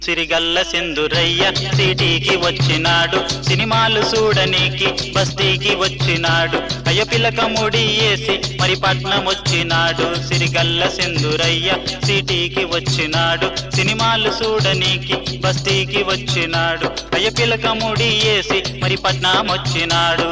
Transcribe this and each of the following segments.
సిరిగల్ల సింధురయ్య సిటీకి వచ్చినాడు సినిమాలు చూడనీకి బస్తీకి వచ్చినాడు అయ్య పిలక ముడి వేసి మరి పట్నం వచ్చినాడు సిరిగల్ల సింధురయ్య సిటీకి వచ్చినాడు సినిమాలు చూడనీకి బస్తీకి వచ్చినాడు అయ్య పిలక ముడి వేసి మరి పట్నం వచ్చినాడు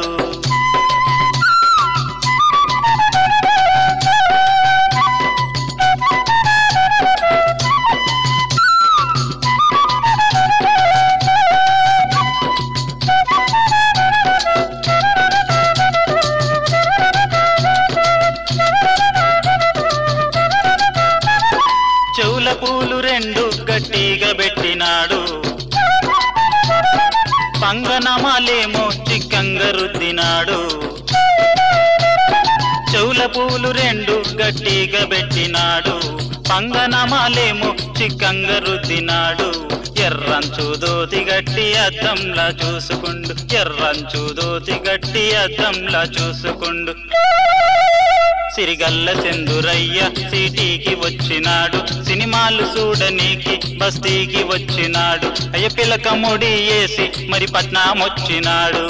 చెవుల పూలు రెండు గట్టిగా పెట్టినాడు పంగనమాలేమో చిక్కంగా రుద్దినాడు చెవుల పూలు రెండు గట్టిగా పెట్టినాడు పంగనమాలేమో చిక్కంగా రుద్దినాడు ఎర్రంచు దోతి గట్టి అద్దంలా చూసుకుండు ఎర్రంచు దోతి గట్టి అద్దంలా చూసుకుండు సిరిగల్ల చందురయ్య సిటీకి వచ్చినాడు సినిమాలు చూడనీకి బస్తీకి వచ్చినాడు అయ్య పిలక ముడి వేసి మరి పట్నం వచ్చినాడు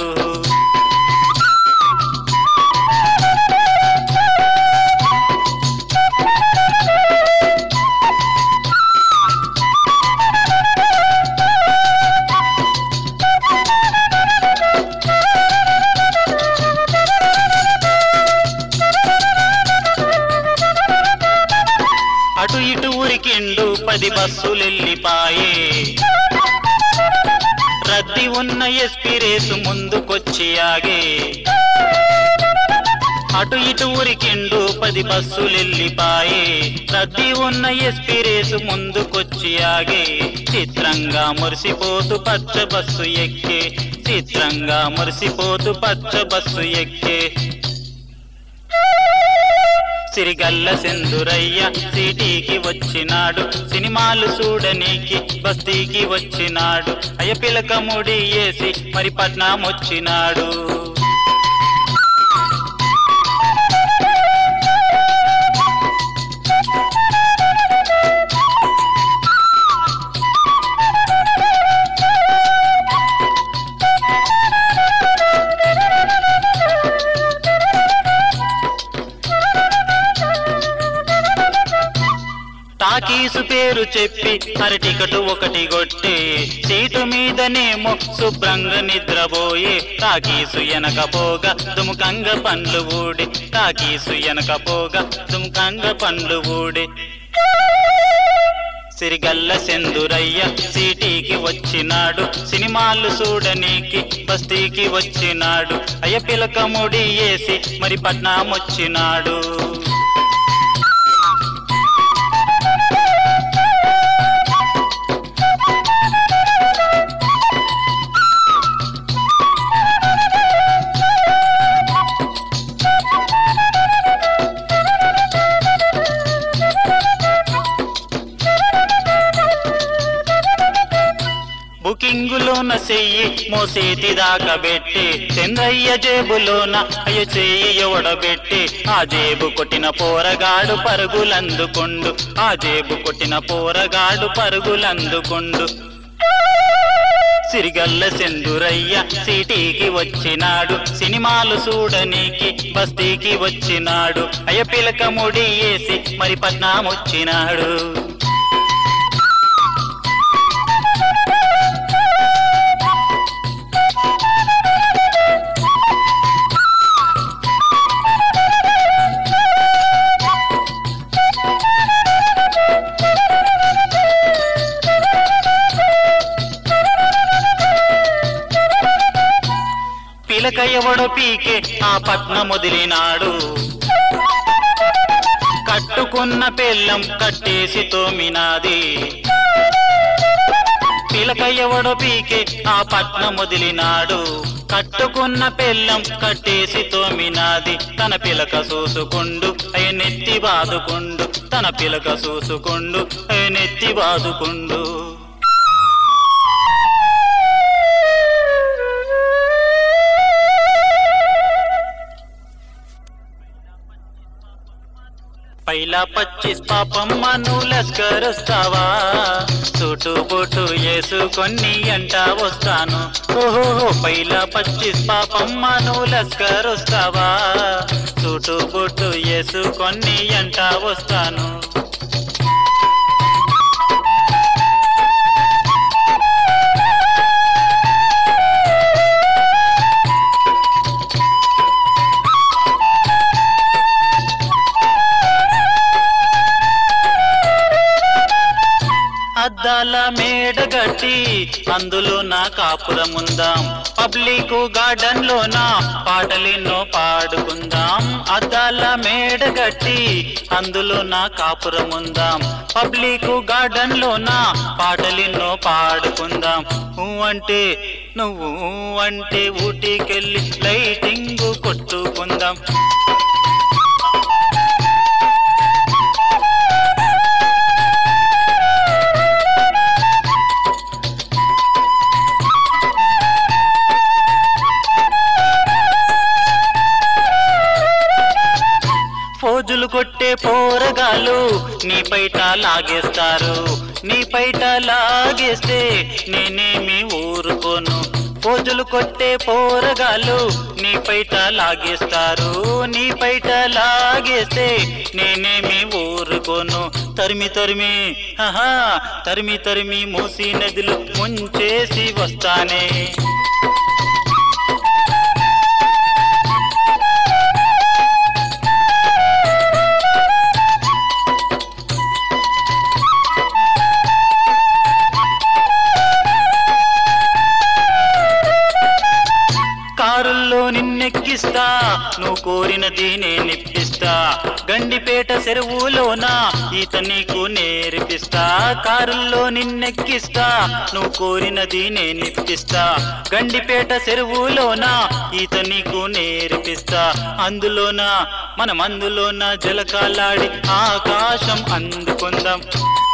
అటు ఇటు ఉరికిండు పది బస్సులెల్లిపాయే రద్దీ ఉన్న ఎస్పీ రేసు ముందుకొచ్చి ఆగే అటు ఇటు ఉరికిండు పది బస్సులెల్లిపాయే రద్దీ ఉన్న ఎస్పీ రేసు ముందుకొచ్చి ఆగే చిత్రంగా మురిసిపోతూ పచ్చ బస్సు ఎక్కే చిత్రంగా మురిసిపోతూ పచ్చ బస్సు ఎక్కే సిరిగల్ల సెందురయ్య సిటీకి వచ్చినాడు సినిమాలు చూడనీకి బస్తీకి వచ్చినాడు అయ్య పిలక ముడి వేసి మరి పట్నం వచ్చినాడు టాకీసు పేరు చెప్పి అర టికెట్ ఒకటి కొట్టి సీటు మీదనేమో శుభ్రంగా నిద్రపోయి టాకీసు ఎనకపోగా దుముకంగ పండ్లు ఊడి టాకీసు ఎనకపోగా దుముకంగ పండ్లు ఊడి సిరిగల్ల సెందురయ్య సిటీకి వచ్చినాడు సినిమాలు చూడనీకి బస్తీకి వచ్చినాడు అయ్య పిలక ముడి వేసి మరి పట్నం వచ్చినాడు బుకింగులోన చెయ్యి మోసేతి దాకా పెట్టి చంద్రయ్య జేబులోన అయ్య చెయ్యి ఎవడబెట్టి ఆ జేబు కొట్టిన పోరగాడు పరుగులందుకుండు ఆ జేబు కొట్టిన పోరగాడు పరుగులందుకుండు సిరిగల్ల సెందురయ్య సిటీకి వచ్చినాడు సినిమాలు చూడనీకి బస్తీకి వచ్చినాడు అయ్య పిలక ముడి వేసి మరి పట్నం వచ్చినాడు పిలక ఎవడో పీకే ఆ పట్నం వదిలినాడు కట్టుకున్న పెళ్ళం కట్టేసి తోమినాది పిలక ఎవడో పీకే ఆ పట్నం వదిలినాడు కట్టుకున్న పెళ్ళం కట్టేసి తోమినాది తన పిలక చూసుకుండు అయ నెత్తి బాదుకుండు తన పిలక చూసుకుండు అయ నెత్తి బాదుకుండు పైలా పచ్చిస్ పాపమ్మ నువ్వు లస్కరుస్తావా చుట్టు బొట్టు వేసుకొని ఎంట వస్తాను ఓహో పైలా పచ్చిస్ పాపమ్మ నువ్వు లస్కరుస్తావా చుట్టు బొట్టు వేసుకొని ఎంట వస్తాను అద్దాల మేడ గట్టి అందులో నా కాపురముందాం పబ్లిక్ గార్డెన్ లోన పాటలెన్నో పాడుకుందాం అద్దాల మేడ గట్టి అందులో నా కాపురముందాం పబ్లిక్ గార్డెన్ లోన పాటలెన్నో పాడుకుందాం ఊ అంటే నువ్వు ఊ అంటే ఊటికెళ్ళి లైటింగ్ కొట్టుకుందాం ఫోజులు కొట్టే పోరగాలు నీ పైట లాగేస్తారు నీ పైట లాగేస్తే నేనేమి ఊరుకోను ఫోజులు కొట్టే పోరగాలు నీ పైట లాగేస్తారు నీ పైట లాగేస్తే నేనేమి ఊరుకోను తరిమి తరిమి ఆహా తరిమి తరిమి మూసి నదిలో ముంచేసి వస్తానే కారుల్లో నిన్నెక్కిస్తా నువ్వు కోరినది నేనిప్పిస్తా గండిపేట చెరువులోన ఈత నీకు నేర్పిస్తా కారుల్లో నిన్నెక్కిస్తా నువ్వు కోరినది నేనిప్పిస్తా గండిపేట చెరువులోన ఈత నీకు నేర్పిస్తా అందులోన మనం అందులోన జలకాలాడి ఆకాశం అందుకుందాం